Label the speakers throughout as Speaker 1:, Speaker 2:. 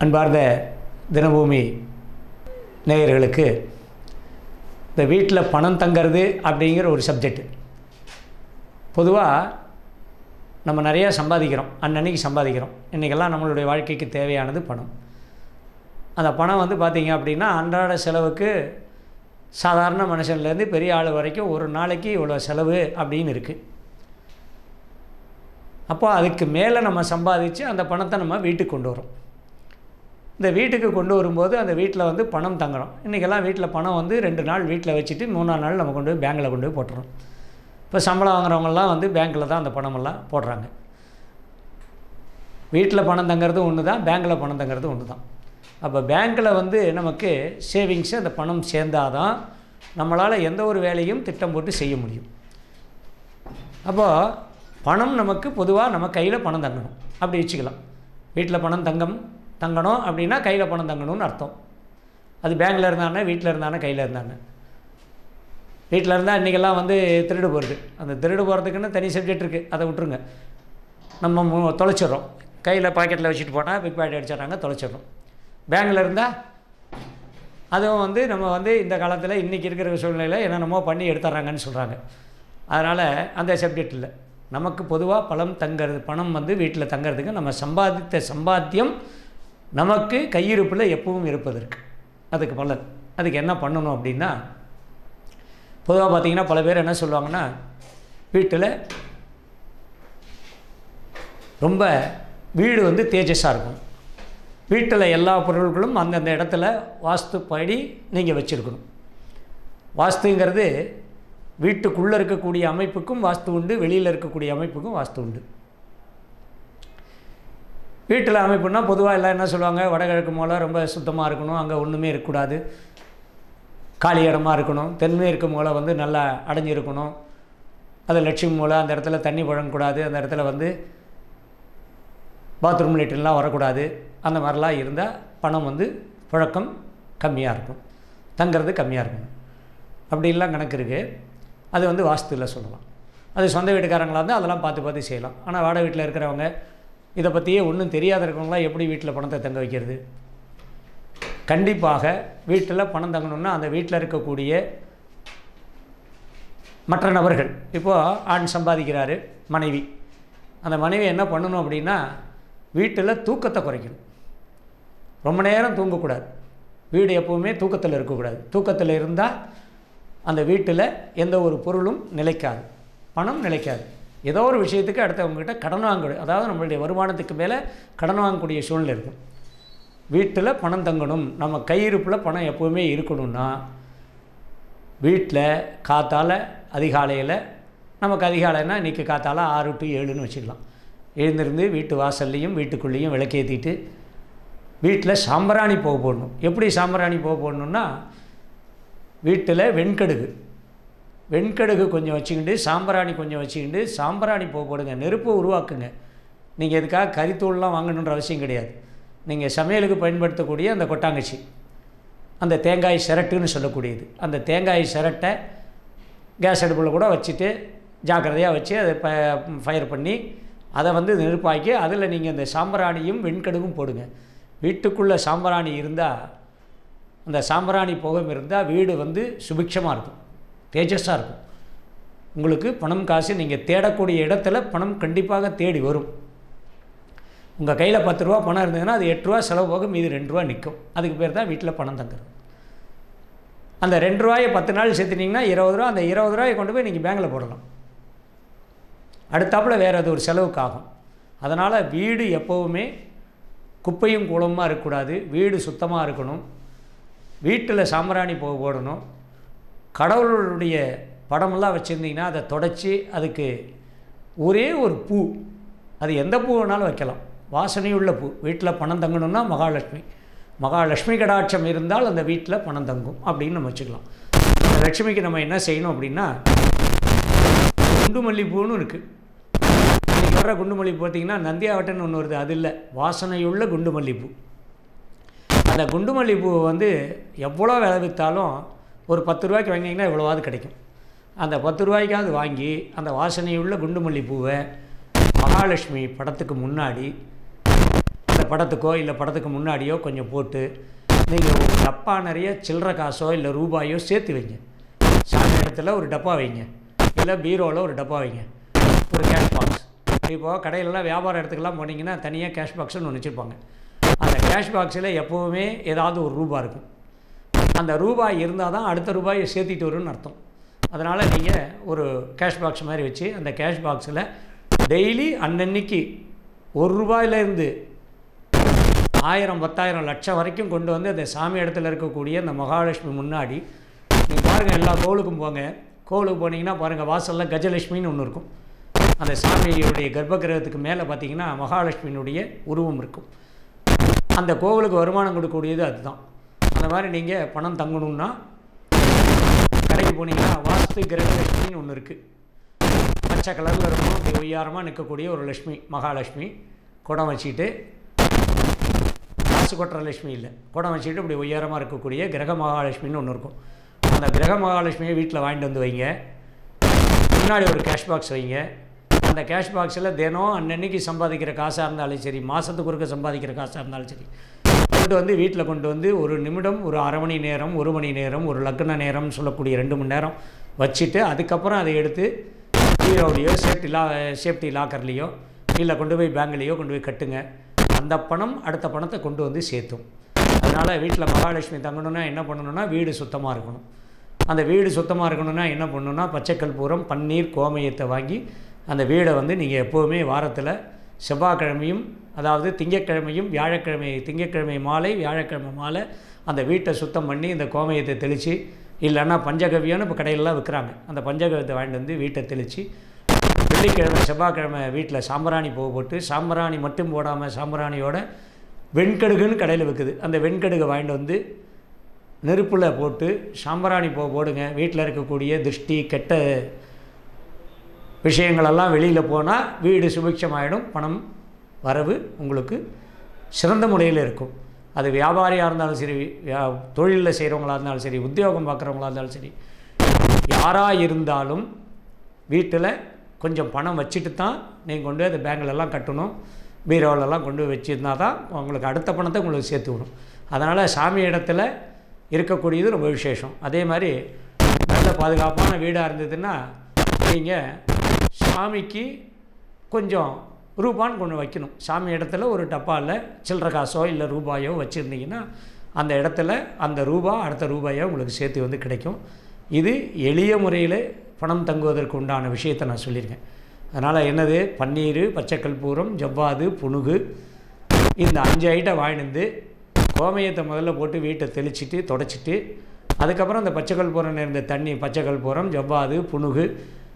Speaker 1: அன்பார்ந்த தினபூமி நேயர்களுக்கு இந்த வீட்டில் பணம் தங்கிறது அப்படிங்கிற ஒரு சப்ஜெக்ட் பொதுவாக நம்ம நிறையா சம்பாதிக்கிறோம் அன்னன்னைக்கு சம்பாதிக்கிறோம் இன்றைக்கெல்லாம் நம்மளுடைய வாழ்க்கைக்கு தேவையானது பணம் அந்த பணம் வந்து பார்த்திங்க அப்படின்னா அன்றாட செலவுக்கு சாதாரண மனுஷன்லேருந்து பெரிய ஆள் வரைக்கும் ஒரு நாளைக்கு இவ்வளோ செலவு அப்படின்னு இருக்குது அப்போ அதுக்கு மேலே நம்ம சம்பாதிச்சு அந்த பணத்தை நம்ம வீட்டுக்கு கொண்டு வரோம் இந்த வீட்டுக்கு கொண்டு வரும்போது அந்த வீட்டில் வந்து பணம் தங்குறோம் இன்றைக்கெல்லாம் வீட்டில் பணம் வந்து ரெண்டு நாள் வீட்டில் வச்சுட்டு மூணாம் நாள் நம்ம கொண்டு போய் பேங்கில் கொண்டு போய் போட்டுறோம் இப்போ சம்பளம் வாங்குறவங்கலாம் வந்து பேங்க்கில் தான் அந்த பணமெல்லாம் போடுறாங்க வீட்டில் பணம் தங்கிறது ஒன்று தான் பேங்க்கில் பணம் தங்கிறது ஒன்று தான் அப்போ பேங்க்கில் வந்து நமக்கு சேவிங்ஸு அந்த பணம் சேர்ந்தாதான் நம்மளால் எந்த ஒரு வேலையும் திட்டம் போட்டு செய்ய முடியும் அப்போது பணம் நமக்கு பொதுவாக நம்ம கையில் பணம் தங்கணும் அப்படி வச்சுக்கலாம் வீட்டில் பணம் தங்கம் தங்கணும் அப்படின்னா கையில் பணம் தங்கணும்னு அர்த்தம் அது பேங்க்கில் இருந்தானே வீட்டில் இருந்தானே கையில் இருந்தானே வீட்டில் இருந்தால் இன்றைக்கெல்லாம் வந்து திருடு போகிறது அந்த திருடு போகிறதுக்குன்னு தனி சப்ஜெக்ட் இருக்குது அதை விட்டுருங்க நம்ம மு- தொலைச்சிடுறோம் கையில் பாக்கெட்டில் வச்சுட்டு போனால் பிக் பாக்கெட் அடிச்சிடுறாங்க தொலைச்சிடுறோம் பேங்கில் இருந்தால் அதுவும் வந்து நம்ம வந்து இந்த காலத்தில் இன்றைக்கி இருக்கிற சூழ்நிலையில் என்னென்னமோ பண்ணி எடுத்துட்றாங்கன்னு சொல்கிறாங்க அதனால் அந்த சப்ஜெக்ட் இல்லை நமக்கு பொதுவாக பணம் தங்கிறது பணம் வந்து வீட்டில் தங்கிறதுக்கு நம்ம சம்பாதித்த சம்பாத்தியம் நமக்கு கையிருப்பில் எப்பவும் இருப்பதற்கு அதுக்கு பலன் அதுக்கு என்ன பண்ணணும் அப்படின்னா பொதுவாக பார்த்தீங்கன்னா பல பேர் என்ன சொல்லுவாங்கன்னா வீட்டில் ரொம்ப வீடு வந்து தேஜஸாக இருக்கும் வீட்டில் எல்லா பொருட்களும் அந்தந்த இடத்துல வாஸ்துப்படி நீங்கள் வச்சுருக்கணும் வாஸ்துங்கிறது வீட்டுக்குள்ளே இருக்கக்கூடிய அமைப்புக்கும் வாஸ்து உண்டு வெளியில் இருக்கக்கூடிய அமைப்புக்கும் வாஸ்து உண்டு வீட்டில் அமைப்புனா பொதுவாக எல்லாம் என்ன சொல்லுவாங்க வடகிழக்கு மூலை ரொம்ப சுத்தமாக இருக்கணும் அங்கே ஒன்றுமே இருக்கக்கூடாது காலி இடமா இருக்கணும் தென்மேற்கு மூலை வந்து நல்லா அடைஞ்சிருக்கணும் அது லட்சுமி மூலை அந்த இடத்துல தண்ணி புழங்கக்கூடாது அந்த இடத்துல வந்து பாத்ரூம் லைட்டெல்லாம் வரக்கூடாது அந்த மாதிரிலாம் இருந்தால் பணம் வந்து புழக்கம் கம்மியாக இருக்கும் தங்கிறது கம்மியாக இருக்கும் அப்படிலாம் கணக்கு இருக்குது அது வந்து வாஸ்துவில் சொல்லலாம் அது சொந்த வீட்டுக்காரங்களாக இருந்தால் அதெல்லாம் பார்த்து பார்த்து செய்யலாம் ஆனால் வாடகை வீட்டில் இருக்கிறவங்க இதை பற்றியே ஒன்றும் தெரியாத இருக்கவங்களாம் எப்படி வீட்டில் பணத்தை தங்க வைக்கிறது கண்டிப்பாக வீட்டில் பணம் தங்கணும்னா அந்த வீட்டில் இருக்கக்கூடிய மற்ற நபர்கள் இப்போது ஆண் சம்பாதிக்கிறாரு மனைவி அந்த மனைவி என்ன பண்ணணும் அப்படின்னா வீட்டில் தூக்கத்தை குறைக்கணும் ரொம்ப நேரம் தூங்கக்கூடாது வீடு எப்போவுமே தூக்கத்தில் இருக்கக்கூடாது தூக்கத்தில் இருந்தால் அந்த வீட்டில் எந்த ஒரு பொருளும் நிலைக்காது பணம் நிலைக்காது ஏதோ ஒரு விஷயத்துக்கு அடுத்தவங்ககிட்ட கடன் வாங்க அதாவது நம்மளுடைய வருமானத்துக்கு மேலே கடன் வாங்கக்கூடிய சூழ்நிலை இருக்கும் வீட்டில் பணம் தங்கணும் நம்ம கையிருப்பில் பணம் எப்போவுமே இருக்கணும்னா வீட்டில் காத்தால அதிகாலையில் நமக்கு அதிகாலைன்னா இன்றைக்கி காத்தால ஆறு டு ஏழுன்னு வச்சுக்கலாம் எழுந்திருந்து வீட்டு வாசல்லையும் வீட்டுக்குள்ளேயும் விளக்கேற்றிட்டு வீட்டில் சாம்பிராணி போக போடணும் எப்படி சாம்பிராணி போக போடணுன்னா வீட்டில் வெண்கடுகு வெண்கடுகு கொஞ்சம் வச்சுக்கிண்டு சாம்பிராணி கொஞ்சம் வச்சுக்கிண்டு சாம்பிராணி போக போடுங்க நெருப்பு உருவாக்குங்க நீங்கள் இதுக்காக கறித்தூள்லாம் வாங்கணுன்ற அவசியம் கிடையாது நீங்கள் சமையலுக்கு பயன்படுத்தக்கூடிய அந்த கொட்டாங்கச்சி அந்த தேங்காய் சிரட்டுன்னு சொல்லக்கூடியது அந்த தேங்காய் சிரட்டை கேஸ் அடுப்பில் கூட வச்சுட்டு ஜாக்கிரதையாக வச்சு அதை ப ஃபயர் பண்ணி அதை வந்து நெருப்பாக்கி அதில் நீங்கள் இந்த சாம்பிராணியும் வெண்கடுகும் போடுங்க வீட்டுக்குள்ளே சாம்பிராணி இருந்தால் அந்த சாம்பிராணி புகை இருந்தால் வீடு வந்து சுபிக்ஷமாக இருக்கும் தேஜஸாக இருக்கும் உங்களுக்கு பணம் காசு நீங்கள் தேடக்கூடிய இடத்துல பணம் கண்டிப்பாக தேடி வரும் உங்கள் கையில் பத்து ரூபா பணம் இருந்ததுன்னா அது எட்டு ரூபா செலவு போக மீதி ரெண்டு ரூபா நிற்கும் அதுக்கு பேர் தான் வீட்டில் பணம் தங்குறது அந்த ரெண்டு ரூபாயை பத்து நாள் சேர்த்துனீங்கன்னா இருபது ரூபா அந்த இருபது ரூபாயை கொண்டு போய் நீங்கள் பேங்கில் போடலாம் அடுத்தாப்புல வேறு அது ஒரு செலவுக்கு ஆகும் அதனால் வீடு எப்போவுமே குப்பையும் குளமாக இருக்கக்கூடாது வீடு சுத்தமாக இருக்கணும் வீட்டில் சாம்பிராணி போக போடணும் கடவுளுடைய படமெல்லாம் வச்சுருந்தீங்கன்னா அதை தொடச்சி அதுக்கு ஒரே ஒரு பூ அது எந்த பூ வேணாலும் வைக்கலாம் வாசனையுள்ள பூ வீட்டில் பணம் தங்கணும்னா மகாலட்சுமி மகாலட்சுமி கடாட்சம் இருந்தால் அந்த வீட்டில் பணம் தங்கும் அப்படின்னு நம்ம வச்சுக்கலாம் அந்த லட்சுமிக்கு நம்ம என்ன செய்யணும் அப்படின்னா குண்டு மல்லிப்பூன்னு இருக்குது இன்னைக்கு வர்ற குண்டு மல்லிப்பூ பார்த்தீங்கன்னா நந்தியாவட்டன்னு ஒன்று வருது அது இல்லை வாசனையுள்ள குண்டு மல்லிப்பூ அந்த குண்டு மல்லிப்பூவை வந்து எவ்வளோ விலை விற்றாலும் ஒரு பத்து ரூபாய்க்கு வாங்கினீங்கன்னா எவ்வளோவாது கிடைக்கும் அந்த பத்து ரூபாய்க்காவது வாங்கி அந்த வாசனையுள்ள குண்டு மல்லிப்பூவை மகாலட்சுமி படத்துக்கு முன்னாடி அந்த படத்துக்கோ இல்லை படத்துக்கு முன்னாடியோ கொஞ்சம் போட்டு நீங்கள் ஒரு டப்பா நிறைய சில்லற காசோ இல்லை ரூபாயோ சேர்த்து வைங்க சாமி இடத்துல ஒரு டப்பா வைங்க இல்லை பீரோவில் ஒரு டப்பா வைங்க ஒரு கேஷ் பாக்ஸ் இப்போது கடையிலலாம் வியாபார இடத்துக்குலாம் போனீங்கன்னா தனியாக கேஷ் பாக்ஸ்னு ஒன்று வச்சுருப்பாங்க அந்த கேஷ் பாக்ஸில் எப்போவுமே ஏதாவது ஒரு ரூபா இருக்கும் அந்த ரூபாய் இருந்தால் தான் அடுத்த ரூபாயை சேர்த்திட்டு வரும்னு அர்த்தம் அதனால் நீங்கள் ஒரு கேஷ் பாக்ஸ் மாதிரி வச்சு அந்த கேஷ் பாக்ஸில் டெய்லி அன்னன்னைக்கு ஒரு ரூபாயிலேருந்து ஆயிரம் பத்தாயிரம் லட்சம் வரைக்கும் கொண்டு வந்து அந்த சாமி இடத்துல இருக்கக்கூடிய அந்த மகாலட்சுமி முன்னாடி நீங்கள் பாருங்கள் எல்லா கோவிலுக்கும் போங்க கோவிலுக்கு போனீங்கன்னா பாருங்கள் வாசலில் கஜலட்சுமின்னு ஒன்று இருக்கும் அந்த சாமியுடைய கர்ப்பகிரகத்துக்கு மேலே பார்த்தீங்கன்னா மகாலட்சுமியினுடைய உருவம் இருக்கும் அந்த கோவிலுக்கு வருமானம் கொடுக்கக்கூடியது அதுதான் அந்த மாதிரி நீங்கள் பணம் தங்கணும்னா கடைக்கு போனீங்கன்னா வாஸ்து கிரகலட்சுமின்னு ஒன்று இருக்குது பச்சை கலரில் இருக்கும் அப்படி ஒய்யாரமாக நிற்கக்கூடிய ஒரு லட்சுமி மகாலட்சுமி குடம் வச்சுக்கிட்டு காசு கொட்டுற லட்சுமி இல்லை குடம் வச்சுக்கிட்டு இப்படி உயரமாக இருக்கக்கூடிய கிரக மகாலட்சுமின்னு ஒன்று இருக்கும் அந்த கிரக மகாலட்சுமியை வீட்டில் வாங்கிட்டு வந்து வைங்க முன்னாடி ஒரு கேஷ் பாக்ஸ் வைங்க அந்த கேஷ் பாக்ஸில் தினம் அன்னன்னைக்கு சம்பாதிக்கிற காசாக இருந்தாலும் சரி மாதத்துக்கு ஒருக்க சம்பாதிக்கிற காசாக இருந்தாலும் சரி கொண்டு வந்து வீட்டில் கொண்டு வந்து ஒரு நிமிடம் ஒரு அரை மணி நேரம் ஒரு மணி நேரம் ஒரு லக்ன நேரம் சொல்லக்கூடிய ரெண்டு மணி நேரம் வச்சுட்டு அதுக்கப்புறம் அதை எடுத்து ஹீரோலையோ சேஃப்டி லா சேஃப்டி லாக்கர்லேயோ இல்லை கொண்டு போய் பேங்க்லேயோ கொண்டு போய் கட்டுங்க அந்த பணம் அடுத்த பணத்தை கொண்டு வந்து சேர்த்தும் அதனால் வீட்டில் மகாலட்சுமி தங்கணும்னா என்ன பண்ணணும்னா வீடு சுத்தமாக இருக்கணும் அந்த வீடு சுத்தமாக இருக்கணும்னா என்ன பண்ணணும்னா பச்சைக்கல் பூரம் பன்னீர் கோமயத்தை வாங்கி அந்த வீடை வந்து நீங்கள் எப்போவுமே வாரத்தில் செவ்வாய்க்கிழமையும் அதாவது திங்கட்கிழமையும் வியாழக்கிழமை திங்கட்கிழமை மாலை வியாழக்கிழமை மாலை அந்த வீட்டை சுத்தம் பண்ணி இந்த கோமயத்தை தெளித்து இல்லைன்னா பஞ்சகவியம்னு இப்போ கடையிலலாம் விற்கிறாங்க அந்த பஞ்சகவியத்தை வாங்கிட்டு வந்து வீட்டை தெளித்து வெள்ளிக்கிழமை செவ்வாய்க்கிழமை வீட்டில் சாம்பிராணி பூ போட்டு சாம்பிராணி மட்டும் போடாமல் சாம்பிராணியோட வெண்கடுகுன்னு கடையில் விற்குது அந்த வெண்கடுகை வாங்கிட்டு வந்து நெருப்பில் போட்டு சாம்பிராணி பூ போடுங்க வீட்டில் இருக்கக்கூடிய திருஷ்டி கெட்ட விஷயங்களெல்லாம் வெளியில் போனால் வீடு சுபிக்ஷமாயிடும் பணம் வரவு உங்களுக்கு சிறந்த முறையில் இருக்கும் அது வியாபாரியாக இருந்தாலும் சரி வியா தொழிலில் செய்கிறவங்களா இருந்தாலும் சரி உத்தியோகம் பார்க்குறவங்களா இருந்தாலும் சரி யாராக இருந்தாலும் வீட்டில் கொஞ்சம் பணம் வச்சுட்டு தான் நீங்கள் கொண்டு போய் அந்த பேங்க்லலாம் கட்டணும் பீரோவிலலாம் கொண்டு போய் வச்சுருந்தா தான் உங்களுக்கு அடுத்த பணத்தை உங்களுக்கு சேர்த்து விடும் அதனால் சாமி இடத்துல இருக்கக்கூடியது ரொம்ப விசேஷம் அதே மாதிரி நல்ல பாதுகாப்பான வீடாக இருந்ததுன்னா நீங்கள் சாமிக்கு கொஞ்சம் ரூபான்னு கொண்டு வைக்கணும் சாமி இடத்துல ஒரு டப்பாவில் சில்லற காசோ இல்லை ரூபாயோ வச்சுருந்தீங்கன்னா அந்த இடத்துல அந்த ரூபா அடுத்த ரூபாயோ உங்களுக்கு சேர்த்து வந்து கிடைக்கும் இது எளிய முறையில் பணம் தங்குவதற்கு உண்டான விஷயத்தை நான் சொல்லியிருக்கேன் அதனால் என்னது பன்னீர் பச்சைக்கற்பூரம் ஜவ்வாது புனுகு இந்த அஞ்சு ஐட்டம் வாங்கிட்டு கோமயத்தை முதல்ல போட்டு வீட்டை தெளிச்சிட்டு தொடச்சிட்டு அதுக்கப்புறம் அந்த பச்சைக்கற்பூரம் இருந்த தண்ணி பச்சைக்கற்பூரம் ஜவ்வாது புனுகு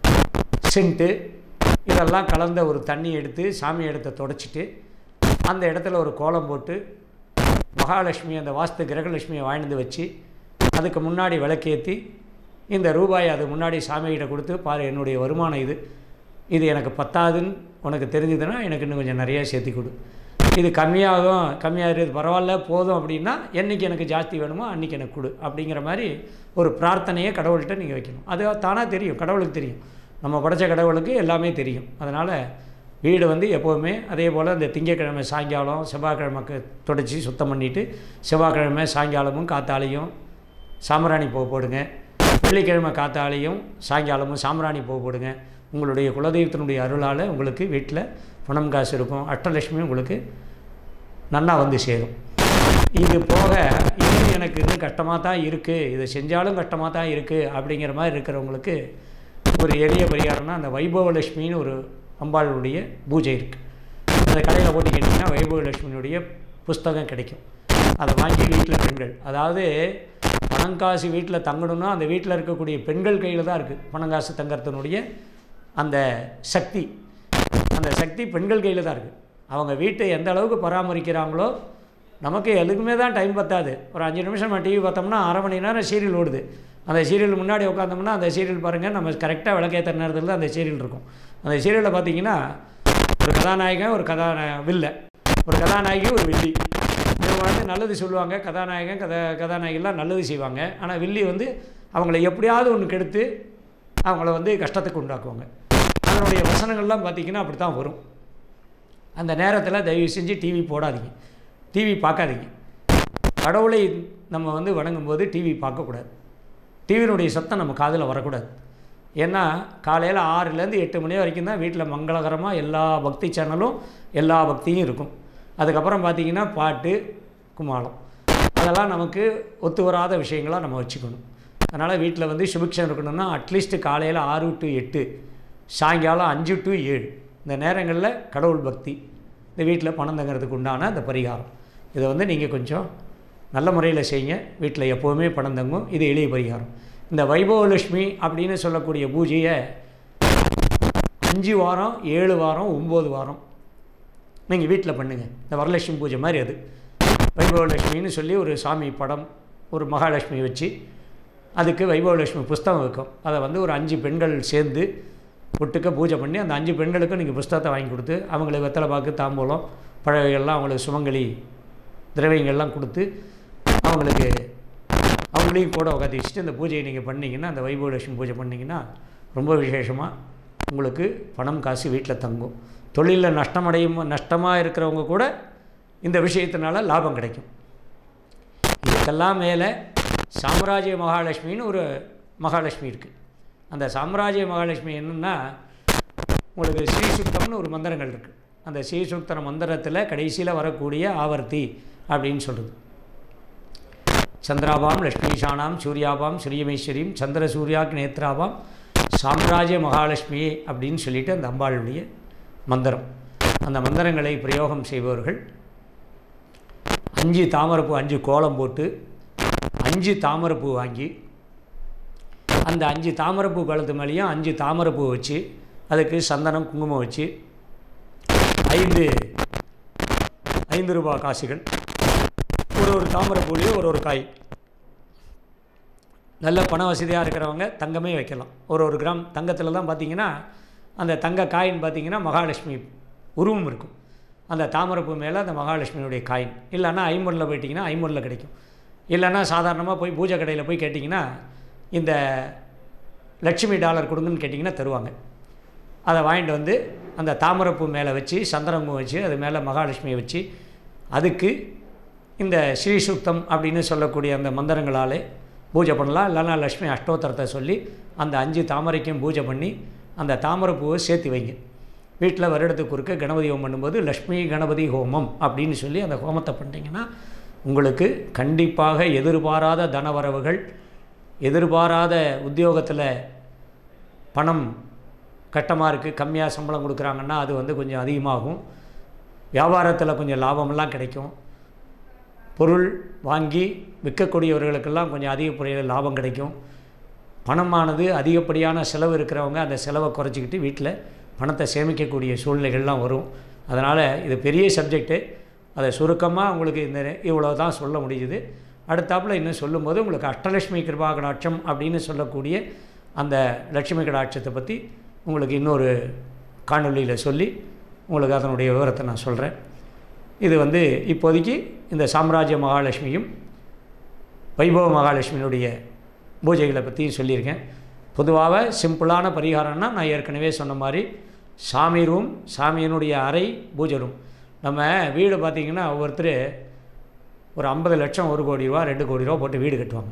Speaker 1: சென்ட்டு இதெல்லாம் கலந்த ஒரு தண்ணி எடுத்து சாமி இடத்த தொடச்சிட்டு அந்த இடத்துல ஒரு கோலம் போட்டு மகாலட்சுமி அந்த வாஸ்து கிரகலட்சுமியை வாங்கிட்டு வச்சு அதுக்கு முன்னாடி விளக்கேற்றி இந்த ரூபாயை அது முன்னாடி சாமிகிட்ட கொடுத்து பாரு என்னுடைய வருமானம் இது இது எனக்கு பத்தாதுன்னு உனக்கு தெரிஞ்சதுன்னா எனக்கு இன்னும் கொஞ்சம் நிறையா சேர்த்தி கொடு இது கம்மியாகும் கம்மியாக இருக்குது பரவாயில்ல போதும் அப்படின்னா என்றைக்கு எனக்கு ஜாஸ்தி வேணுமோ அன்றைக்கி எனக்கு கொடு அப்படிங்கிற மாதிரி ஒரு பிரார்த்தனையை கடவுள்கிட்ட நீங்கள் வைக்கணும் அது தானாக தெரியும் கடவுளுக்கு தெரியும் நம்ம படைச்ச கடவுளுக்கு எல்லாமே தெரியும் அதனால் வீடு வந்து எப்போவுமே அதே போல் இந்த திங்கக்கிழமை சாயங்காலம் செவ்வாய்க்கிழமைக்கு தொடச்சி சுத்தம் பண்ணிவிட்டு செவ்வாய்க்கிழமை சாயங்காலமும் காத்தாலையும் சாம்பிராணி பூ போடுங்க வெள்ளிக்கிழமை காத்தாலையும் சாயங்காலமும் சாம்பிராணி பூ போடுங்க உங்களுடைய குலதெய்வத்தினுடைய அருளால் உங்களுக்கு வீட்டில் பணம் காசு இருக்கும் அஷ்டலட்சுமி உங்களுக்கு நன்னா வந்து சேரும் இது போக இன்னும் எனக்கு இன்னும் கஷ்டமாக தான் இருக்குது இதை செஞ்சாலும் கஷ்டமாக தான் இருக்குது அப்படிங்கிற மாதிரி இருக்கிறவங்களுக்கு ஒரு எளிய பரிகாரம்னா அந்த வைபவலட்சுமின்னு ஒரு அம்பாளுடைய பூஜை இருக்குது அந்த கடையில் போட்டு கேட்டிங்கன்னா வைபவலட்சுமியினுடைய புஸ்தகம் கிடைக்கும் அதை வாங்கி வீட்டில் பெண்கள் அதாவது பணங்காசு வீட்டில் தங்கணும்னா அந்த வீட்டில் இருக்கக்கூடிய பெண்கள் கையில் தான் இருக்குது பணங்காசு தங்கறதுனுடைய அந்த சக்தி அந்த சக்தி பெண்கள் கையில் தான் இருக்குது அவங்க வீட்டை எந்த அளவுக்கு பராமரிக்கிறாங்களோ நமக்கு எதுக்குமே தான் டைம் பத்தாது ஒரு அஞ்சு நிமிஷம் நம்ம டிவி பார்த்தோம்னா அரை மணி நேரம் சீரியல் ஓடுது அந்த சீரியல் முன்னாடி உட்காந்தோம்னா அந்த சீரியல் பாருங்கள் நம்ம கரெக்டாக விளக்கேற்ற நேரத்தில் தான் அந்த சீரியல் இருக்கும் அந்த சீரியலில் பார்த்தீங்கன்னா ஒரு கதாநாயகன் ஒரு கதா வில்ல ஒரு கதாநாயகி ஒரு வில்லி இவங்க வந்து நல்லது சொல்லுவாங்க கதாநாயகன் கதா கதாநாயகிலாம் நல்லது செய்வாங்க ஆனால் வில்லி வந்து அவங்கள எப்படியாவது ஒன்று கெடுத்து அவங்கள வந்து கஷ்டத்துக்கு உண்டாக்குவாங்க அதனுடைய வசனங்கள்லாம் பார்த்திங்கன்னா அப்படி தான் வரும் அந்த நேரத்தில் தயவு செஞ்சு டிவி போடாதீங்க டிவி பார்க்காதீங்க கடவுளை நம்ம வந்து வணங்கும்போது டிவி பார்க்கக்கூடாது டிவியினுடைய சத்தம் நம்ம காதில் வரக்கூடாது ஏன்னா காலையில் ஆறுலேருந்து எட்டு மணி வரைக்கும் தான் வீட்டில் மங்களகரமாக எல்லா பக்தி சேனலும் எல்லா பக்தியும் இருக்கும் அதுக்கப்புறம் பார்த்திங்கன்னா பாட்டு குமாலம் அதெல்லாம் நமக்கு ஒத்து வராத விஷயங்களாக நம்ம வச்சுக்கணும் அதனால் வீட்டில் வந்து சுபிக்ஷம் இருக்கணும்னா அட்லீஸ்ட்டு காலையில் ஆறு டு எட்டு சாயங்காலம் அஞ்சு டு ஏழு இந்த நேரங்களில் கடவுள் பக்தி இந்த வீட்டில் பணம் தங்குறதுக்கு உண்டான அந்த பரிகாரம் இதை வந்து நீங்கள் கொஞ்சம் நல்ல முறையில் செய்யுங்க வீட்டில் எப்போவுமே பணம் தங்கும் இது எளிய பரிகாரம் இந்த வைபவலட்சுமி அப்படின்னு சொல்லக்கூடிய பூஜையை அஞ்சு வாரம் ஏழு வாரம் ஒம்பது வாரம் நீங்கள் வீட்டில் பண்ணுங்கள் இந்த வரலட்சுமி பூஜை மாதிரி அது வைபவலட்சுமின்னு சொல்லி ஒரு சாமி படம் ஒரு மகாலட்சுமி வச்சு அதுக்கு வைபவலட்சுமி புஸ்தகம் இருக்கும் அதை வந்து ஒரு அஞ்சு பெண்கள் சேர்ந்து ஒட்டுக்க பூஜை பண்ணி அந்த அஞ்சு பெண்களுக்கும் நீங்கள் புஸ்தகத்தை வாங்கி கொடுத்து அவங்களுக்கு வெத்தலை பாக்கு தாம்பூலம் பழவைகள்லாம் அவங்களுக்கு சுமங்கலி திரவியங்கள்லாம் கொடுத்து அவங்களுக்கு அவங்களையும் கூட உட்காந்து வச்சுட்டு அந்த பூஜையை நீங்கள் பண்ணிங்கன்னா அந்த வைபவலட்சுமி பூஜை பண்ணிங்கன்னா ரொம்ப விசேஷமாக உங்களுக்கு பணம் காசு வீட்டில் தங்கும் தொழிலில் நஷ்டமடையும் நஷ்டமாக இருக்கிறவங்க கூட இந்த விஷயத்தினால லாபம் கிடைக்கும் இதுக்கெல்லாம் மேலே சாம்ராஜ்ய மகாலட்சுமின்னு ஒரு மகாலட்சுமி இருக்குது அந்த சாம்ராஜ்ய மகாலட்சுமி என்னென்னா உங்களுக்கு ஸ்ரீசுக்தம்னு ஒரு மந்திரங்கள் இருக்குது அந்த ஸ்ரீசுக்தன மந்திரத்தில் கடைசியில் வரக்கூடிய ஆவர்த்தி அப்படின்னு சொல்கிறது சந்திராபாம் லக்ஷ்மீஷானாம் சூர்யாபாம் ஸ்ரீயமேஸ்வரியும் சந்திர சூர்யாக்கு நேத்ராபாம் சாம்ராஜ்ய மகாலட்சுமி அப்படின்னு சொல்லிட்டு அந்த அம்பாளுடைய மந்திரம் அந்த மந்திரங்களை பிரயோகம் செய்பவர்கள் அஞ்சு தாமரைப்பூ அஞ்சு கோலம் போட்டு அஞ்சு தாமரைப்பூ வாங்கி அந்த அஞ்சு தாமரைப்பூ கழுத்து மேலேயும் அஞ்சு தாமரைப்பூ வச்சு அதுக்கு சந்தனம் குங்குமம் வச்சு ஐந்து ஐந்து ரூபாய் காசுகள் ஒரு ஒரு தாமரைப்பூலையும் ஒரு ஒரு காய் நல்ல பண வசதியாக இருக்கிறவங்க தங்கமே வைக்கலாம் ஒரு ஒரு கிராம் தங்கத்தில் தான் பார்த்தீங்கன்னா அந்த தங்க காயின் பார்த்தீங்கன்னா மகாலட்சுமி உருவம் இருக்கும் அந்த தாமரைப்பூ மேலே அந்த மகாலட்சுமியுடைய காயின் இல்லைன்னா ஐம்பொன்னில் போயிட்டிங்கன்னா ஐம்பொன்னில் கிடைக்கும் இல்லைன்னா சாதாரணமாக போய் பூஜை கடையில் போய் கேட்டிங்கன்னா இந்த லட்சுமி டாலர் கொடுங்கன்னு கேட்டிங்கன்னா தருவாங்க அதை வாங்கிட்டு வந்து அந்த தாமரைப்பூ மேலே வச்சு சந்திரமும் வச்சு அது மேலே மகாலட்சுமியை வச்சு அதுக்கு இந்த ஸ்ரீசுக்தம் அப்படின்னு சொல்லக்கூடிய அந்த மந்திரங்களாலே பூஜை பண்ணலாம் இல்லைன்னா லக்ஷ்மி அஷ்டோத்தரத்தை சொல்லி அந்த அஞ்சு தாமரைக்கும் பூஜை பண்ணி அந்த தாமரைப்பூவை சேர்த்து வைங்க வீட்டில் வருடத்துக்கு குறுக்க கணபதி ஹோமம் பண்ணும்போது லக்ஷ்மி கணபதி ஹோமம் அப்படின்னு சொல்லி அந்த ஹோமத்தை பண்ணிட்டீங்கன்னா உங்களுக்கு கண்டிப்பாக எதிர்பாராத தனவரவுகள் எதிர்பாராத உத்தியோகத்தில் பணம் கட்டமாக இருக்குது கம்மியாக சம்பளம் கொடுக்குறாங்கன்னா அது வந்து கொஞ்சம் அதிகமாகும் வியாபாரத்தில் கொஞ்சம் லாபமெல்லாம் கிடைக்கும் பொருள் வாங்கி விற்கக்கூடியவர்களுக்கெல்லாம் கொஞ்சம் அதிகப்படியான லாபம் கிடைக்கும் பணமானது அதிகப்படியான செலவு இருக்கிறவங்க அந்த செலவை குறைச்சிக்கிட்டு வீட்டில் பணத்தை சேமிக்கக்கூடிய சூழ்நிலைகள்லாம் வரும் அதனால் இது பெரிய சப்ஜெக்ட்டு அதை சுருக்கமாக உங்களுக்கு இந்த இவ்வளோ தான் சொல்ல முடியுது அடுத்தாப்பில் இன்னும் சொல்லும்போது உங்களுக்கு அஷ்டலட்சுமி கிருபா கடாட்சம் அப்படின்னு சொல்லக்கூடிய அந்த லட்சுமி கடாட்சத்தை பற்றி உங்களுக்கு இன்னொரு காணொலியில் சொல்லி உங்களுக்கு அதனுடைய விவரத்தை நான் சொல்கிறேன் இது வந்து இப்போதைக்கு இந்த சாம்ராஜ்ய மகாலட்சுமியும் வைபவ மகாலட்சுமியினுடைய பூஜைகளை பற்றியும் சொல்லியிருக்கேன் பொதுவாக சிம்பிளான பரிகாரம்னா நான் ஏற்கனவே சொன்ன மாதிரி சாமி ரூம் சாமியினுடைய அறை பூஜை ரூம் நம்ம வீடு பார்த்திங்கன்னா ஒவ்வொருத்தர் ஒரு ஐம்பது லட்சம் ஒரு கோடி ரூபா ரெண்டு கோடி ரூபா போட்டு வீடு கட்டுவாங்க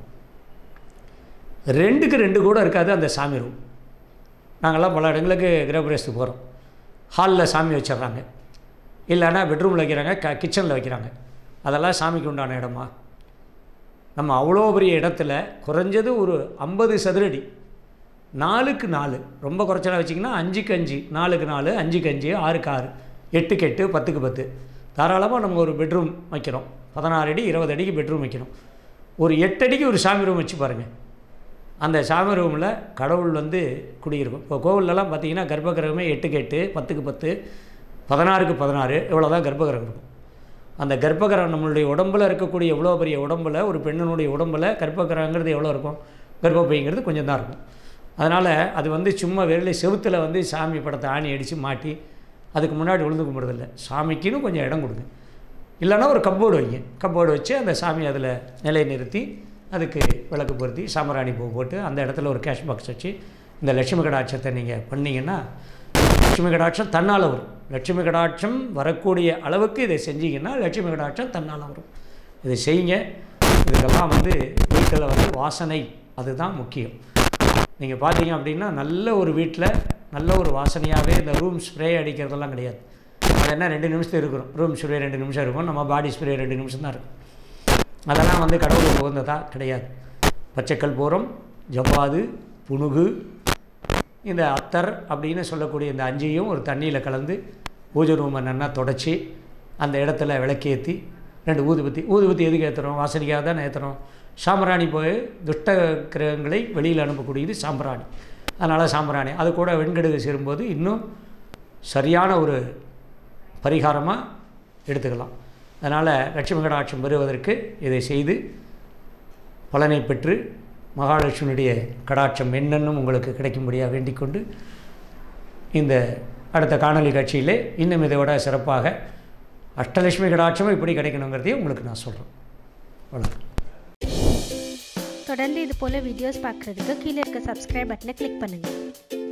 Speaker 1: ரெண்டுக்கு ரெண்டு கூட இருக்காது அந்த சாமி ரூம் நாங்கள்லாம் பல இடங்களுக்கு கிரகப்பிரவேசத்துக்கு போகிறோம் ஹாலில் சாமி வச்சிடுறாங்க இல்லைன்னா பெட்ரூமில் வைக்கிறாங்க க கிச்சனில் வைக்கிறாங்க அதெல்லாம் சாமிக்கு உண்டான இடமா நம்ம அவ்வளோ பெரிய இடத்துல குறைஞ்சது ஒரு ஐம்பது சதுரடி நாலுக்கு நாலு ரொம்ப குறைச்சலாக வச்சிங்கன்னா அஞ்சுக்கு அஞ்சு நாலுக்கு நாலு அஞ்சுக்கு அஞ்சு ஆறுக்கு ஆறு எட்டுக்கு எட்டு பத்துக்கு பத்து தாராளமாக நம்ம ஒரு பெட்ரூம் வைக்கிறோம் பதினாறு அடி இருபது அடிக்கு பெட்ரூம் வைக்கிறோம் ஒரு எட்டு அடிக்கு ஒரு சாமி ரூம் வச்சு பாருங்கள் அந்த சாமி ரூமில் கடவுள் வந்து குடியிருக்கும் இப்போ கோவில்லலாம் பார்த்தீங்கன்னா கர்ப்பகிரகமே எட்டுக்கு எட்டு பத்துக்கு பத்து பதினாறுக்கு பதினாறு இவ்வளோ தான் கர்ப்பகிரகம் இருக்கும் அந்த கர்ப்பகிரகம் நம்மளுடைய உடம்பில் இருக்கக்கூடிய எவ்வளோ பெரிய உடம்பில் ஒரு பெண்ணினுடைய உடம்பில் கர்ப்பகிரகங்கிறது எவ்வளோ இருக்கும் கர்ப்பப்பைங்கிறது கொஞ்சம் தான் இருக்கும் அதனால் அது வந்து சும்மா வெளில செவுத்தில் வந்து சாமி படத்தை ஆணி அடித்து மாட்டி அதுக்கு முன்னாடி விழுந்து கும்பிடுறதில்ல சாமிக்குன்னு கொஞ்சம் இடம் கொடுங்க இல்லைன்னா ஒரு கப்போர்டு வைங்க கப்போர்டு வச்சு அந்த சாமி அதில் நிலை நிறுத்தி அதுக்கு விளக்கு பொருத்தி சாமராணி பூ போட்டு அந்த இடத்துல ஒரு கேஷ் பாக்ஸ் வச்சு இந்த லட்சுமி கடாட்சத்தை நீங்கள் பண்ணிங்கன்னா லட்சுமி கடாட்சம் தன்னால் வரும் லட்சுமி கடாட்சம் வரக்கூடிய அளவுக்கு இதை செஞ்சீங்கன்னா லட்சுமி கடாட்சம் தன்னால் வரும் இதை செய்யுங்க இதுக்கெல்லாம் வந்து வீட்டில் வந்து வாசனை அதுதான் முக்கியம் நீங்கள் பார்த்தீங்க அப்படின்னா நல்ல ஒரு வீட்டில் நல்ல ஒரு வாசனையாகவே இந்த ரூம் ஸ்ப்ரே அடிக்கிறதெல்லாம் கிடையாது அது என்ன ரெண்டு நிமிஷம் இருக்கும் ரூம் ஸ்ப்ரே ரெண்டு நிமிஷம் இருக்கும் நம்ம பாடி ஸ்ப்ரே ரெண்டு நிமிஷம் தான் இருக்கும் அதெல்லாம் வந்து கடவுளுக்கு உகந்ததா கிடையாது பச்சைக்கல் பூரம் ஜவ்வாது புனுகு இந்த அத்தர் அப்படின்னு சொல்லக்கூடிய இந்த அஞ்சையும் ஒரு தண்ணியில் கலந்து பூஜை ரூமை நல்லா தொடச்சி அந்த இடத்துல விளக்கேற்றி ரெண்டு ஊதுபத்தி ஊதுபத்தி எதுக்கு ஏற்றுறோம் வாசனைக்காக தான் ஏற்றுறோம் சாம்பிராணி போய் துஷ்ட கிரகங்களை வெளியில் அனுப்பக்கூடியது சாம்பிராணி அதனால் சாம்பிராணி அது கூட வெண்கடுகு சேரும்போது இன்னும் சரியான ஒரு பரிகாரமாக எடுத்துக்கலாம் அதனால் லட்சுமி கடாட்சம் பெறுவதற்கு இதை செய்து பலனை பெற்று மகாலட்சுமியுடைய கடாட்சம் என்னென்னும் உங்களுக்கு கிடைக்கும்படியாக வேண்டிக் கொண்டு இந்த அடுத்த காணொளி காட்சியிலே இன்னும் இதை விட சிறப்பாக அஷ்டலட்சுமி கடாட்சமும் இப்படி கிடைக்கணுங்கிறதையும் உங்களுக்கு நான் சொல்கிறேன் வணக்கம்
Speaker 2: தொடர்ந்து இது போல் வீடியோஸ் பார்க்குறதுக்கு கீழே இருக்க சப்ஸ்கிரைப் பட்டனை கிளிக் பண்ணுங்கள்